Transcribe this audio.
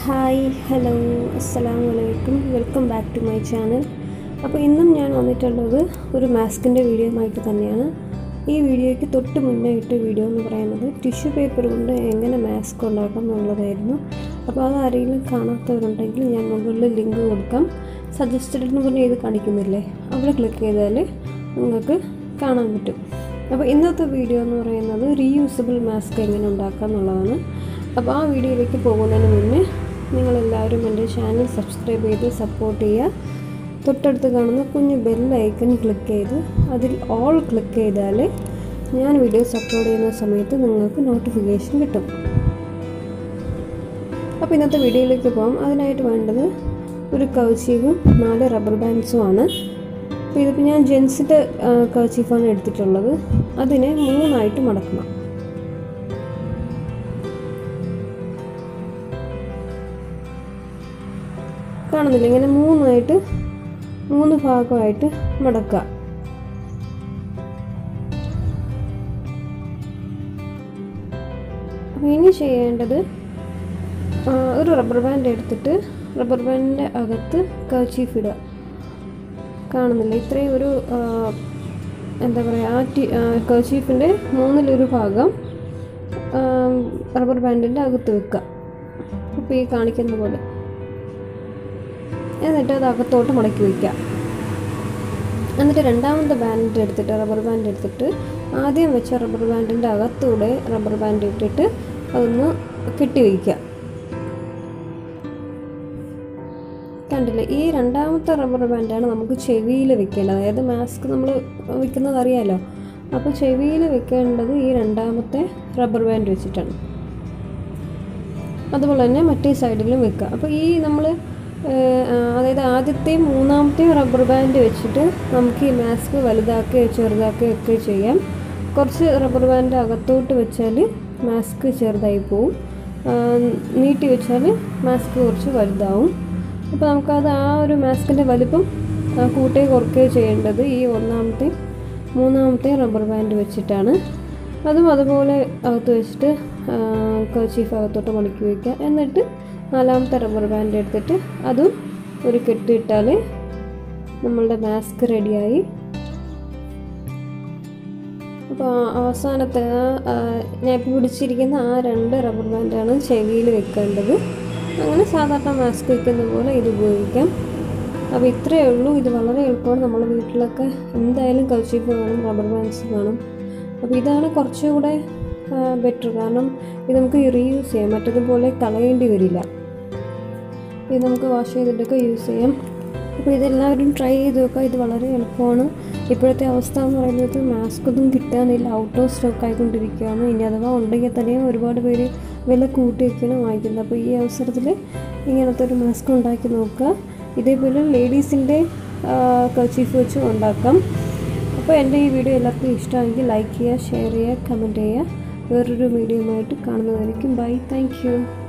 hi hello അസ്സലാമു അലൈക്കും welcome back to my channel അപ്പോൾ ഇന്നും ഞാൻ വന്നിട്ടുള്ളത് ഒരു മാസ്കിൻ്റെ വീഡിയോ ആയിട്ട് തന്നെയാണ് ഈ വീഡിയോയ്ക്ക് തൊട്ട് മുന്നേ ഇട്ട വീഡിയോ എന്ന് പറയുന്നത് ടിഷ്യൂ പേപ്പർ കൊണ്ട് എങ്ങനെ മാസ്ക് ഉണ്ടാക്കാം എന്നുള്ളതായിരുന്നു അപ്പോൾ അത് ആരെങ്കിലും കാണാത്തവരുണ്ടെങ്കിൽ ഞാൻ മുകളിൽ ലിങ്ക് കൊടുക്കാം സജസ്റ്റഡ് എന്ന് പറഞ്ഞ് ഇത് കാണിക്കുന്നില്ലേ അവിടെ ക്ലിക്ക് ചെയ്താൽ നിങ്ങൾക്ക് കാണാൻ പറ്റും അപ്പോൾ ഇന്നത്തെ വീഡിയോ എന്ന് പറയുന്നത് റീയൂസബിൾ മാസ്ക് എങ്ങനെ ഉണ്ടാക്കാം എന്നുള്ളതാണ് അപ്പോൾ ആ വീഡിയോയിലേക്ക് പോകുന്നതിന് മുന്നേ നിങ്ങളെല്ലാവരും എൻ്റെ ചാനൽ സബ്സ്ക്രൈബ് ചെയ്ത് സപ്പോർട്ട് ചെയ്യുക തൊട്ടടുത്ത് കാണുന്ന കുഞ്ഞ് ബെൽ ഐക്കൺ ക്ലിക്ക് ചെയ്ത് അതിൽ ഓൾ ക്ലിക്ക് ചെയ്താൽ ഞാൻ വീഡിയോസ് അപ്ലോഡ് ചെയ്യുന്ന സമയത്ത് നിങ്ങൾക്ക് നോട്ടിഫിക്കേഷൻ കിട്ടും അപ്പോൾ ഇന്നത്തെ വീഡിയോയിലേക്ക് പോകാം അതിനായിട്ട് വേണ്ടത് ഒരു കൗച്ചീവും നാല് റബ്ബർ ബാൻഡ്സുമാണ് അപ്പോൾ ഇതിപ്പോൾ ഞാൻ ജെൻസിൻ്റെ കൗച്ചീഫാണ് എടുത്തിട്ടുള്ളത് അതിനെ മൂന്നായിട്ട് മടക്കണം കാണുന്നില്ല ഇങ്ങനെ മൂന്നായിട്ട് മൂന്ന് ഭാഗമായിട്ട് മടക്കുക അപ്പോൾ ഇനി ചെയ്യേണ്ടത് ഒരു റബ്ബർ ബാൻഡ് എടുത്തിട്ട് റബ്ബർ ബാൻഡിൻ്റെ അകത്ത് കർച്ചീഫ് ഇടുക കാണുന്നില്ല ഇത്രയും ഒരു എന്താ പറയുക ആ ടി കർച്ചീഫിൻ്റെ മൂന്നിലൊരു ഭാഗം റബ്ബർ ബാൻഡിൻ്റെ അകത്ത് വെക്കുക ഇപ്പോൾ ഈ കാണിക്കുന്ന പോലെ എന്നിട്ട് അത് അകത്തോട്ട് മടക്കി വയ്ക്കുക എന്നിട്ട് രണ്ടാമത്തെ ബാൻഡ് എടുത്തിട്ട് റബ്ബർ ബാൻഡ് എടുത്തിട്ട് ആദ്യം വെച്ച റബ്ബർ ബാൻഡിൻ്റെ അകത്തൂടെ റബ്ബർ ബാൻഡ് ഇട്ടിട്ട് അതൊന്ന് കെട്ടി വയ്ക്കുക കണ്ടില്ലേ ഈ രണ്ടാമത്തെ റബ്ബർ ബാൻഡാണ് നമുക്ക് ചെവിയിൽ വെക്കേണ്ടത് അതായത് മാസ്ക് നമ്മൾ വെക്കുന്നത് അറിയാമല്ലോ അപ്പോൾ ചെവിയിൽ വെക്കേണ്ടത് ഈ രണ്ടാമത്തെ റബ്ബർ ബാൻഡ് വെച്ചിട്ടാണ് അതുപോലെ തന്നെ മറ്റേ സൈഡിലും വെക്കുക അപ്പോൾ ഈ നമ്മൾ അതായത് ആദ്യത്തെയും മൂന്നാമത്തെയും റബ്ബർ ബാൻഡ് വെച്ചിട്ട് നമുക്ക് ഈ മാസ്ക് വലുതാക്കുകയോ ചെറുതാക്കുകയോ ഒക്കെ ചെയ്യാം കുറച്ച് റബ്ബർ ബാൻഡ് അകത്തോട്ട് വെച്ചാൽ മാസ്ക് ചെറുതായി പോവും നീട്ടി വെച്ചാൽ മാസ്ക് കുറച്ച് വലുതാവും അപ്പോൾ നമുക്കത് ആ ഒരു മാസ്കിൻ്റെ വലിപ്പം കൂട്ടുകയോ കുറയ്ക്കുകയോ ചെയ്യേണ്ടത് ഈ ഒന്നാമത്തെ മൂന്നാമത്തെ റബ്ബർ ബാൻഡ് വെച്ചിട്ടാണ് അതും അതുപോലെ അകത്ത് വെച്ചിട്ട് കർച്ചീഫ് അകത്തോട്ട് മടക്കി വയ്ക്കുക എന്നിട്ട് നാലാമത്തെ റബ്ബർ ബാൻഡ് എടുത്തിട്ട് അതും ഒരു കെട്ടിയിട്ടാൽ നമ്മളുടെ മാസ്ക് റെഡിയായി അപ്പോൾ അവസാനത്തെ ഞാൻ പിടിച്ചിരിക്കുന്ന ആ രണ്ട് റബ്ബർ ബാൻഡാണ് ചെവിയിൽ വെക്കേണ്ടത് അങ്ങനെ സാധാരണ മാസ്ക് വയ്ക്കുന്ന പോലെ ഇത് ഉപയോഗിക്കാം അപ്പോൾ ഇത്രയേ ഉള്ളൂ ഇത് വളരെ എളുപ്പമാണ് നമ്മുടെ വീട്ടിലൊക്കെ എന്തായാലും കൗച്ചീഫ് കാണും റബ്ബർ ബാൻഡ്സ് കാണും അപ്പോൾ ഇതാണ് കുറച്ചുകൂടെ ബെറ്റർ കാരണം ഇത് നമുക്ക് റീയൂസ് ചെയ്യാം മറ്റതുപോലെ കളയേണ്ടി വരില്ല ഇത് നമുക്ക് വാഷ് ചെയ്തിട്ടൊക്കെ യൂസ് ചെയ്യാം അപ്പോൾ ഇതെല്ലാവരും ട്രൈ ചെയ്ത് നോക്കുക ഇത് വളരെ എളുപ്പമാണ് ഇപ്പോഴത്തെ അവസ്ഥ എന്ന് പറയുന്നത് മാസ്ക് ഒന്നും കിട്ടാനില്ല ഔട്ട് ഓഫ് സ്റ്റോക്ക് ആയിക്കൊണ്ടിരിക്കുകയാണ് ഇനി അഥവാ ഉണ്ടെങ്കിൽ തന്നെ ഒരുപാട് പേര് വില കൂട്ടിയൊക്കെയാണ് വാങ്ങിക്കുന്നത് അപ്പോൾ ഈ അവസരത്തിൽ ഇങ്ങനത്തെ ഒരു മാസ്ക് ഉണ്ടാക്കി നോക്കുക ഇതേപോലെ ലേഡീസിൻ്റെ കച്ചീഫ് വെച്ച് ഉണ്ടാക്കാം അപ്പോൾ എൻ്റെ ഈ വീഡിയോ എല്ലാവർക്കും ഇഷ്ടമാണെങ്കിൽ ലൈക്ക് ചെയ്യുക ഷെയർ ചെയ്യുക കമൻറ്റ് ചെയ്യുക വേറൊരു വീഡിയോയുമായിട്ട് കാണുന്നതായിരിക്കും ബൈ താങ്ക്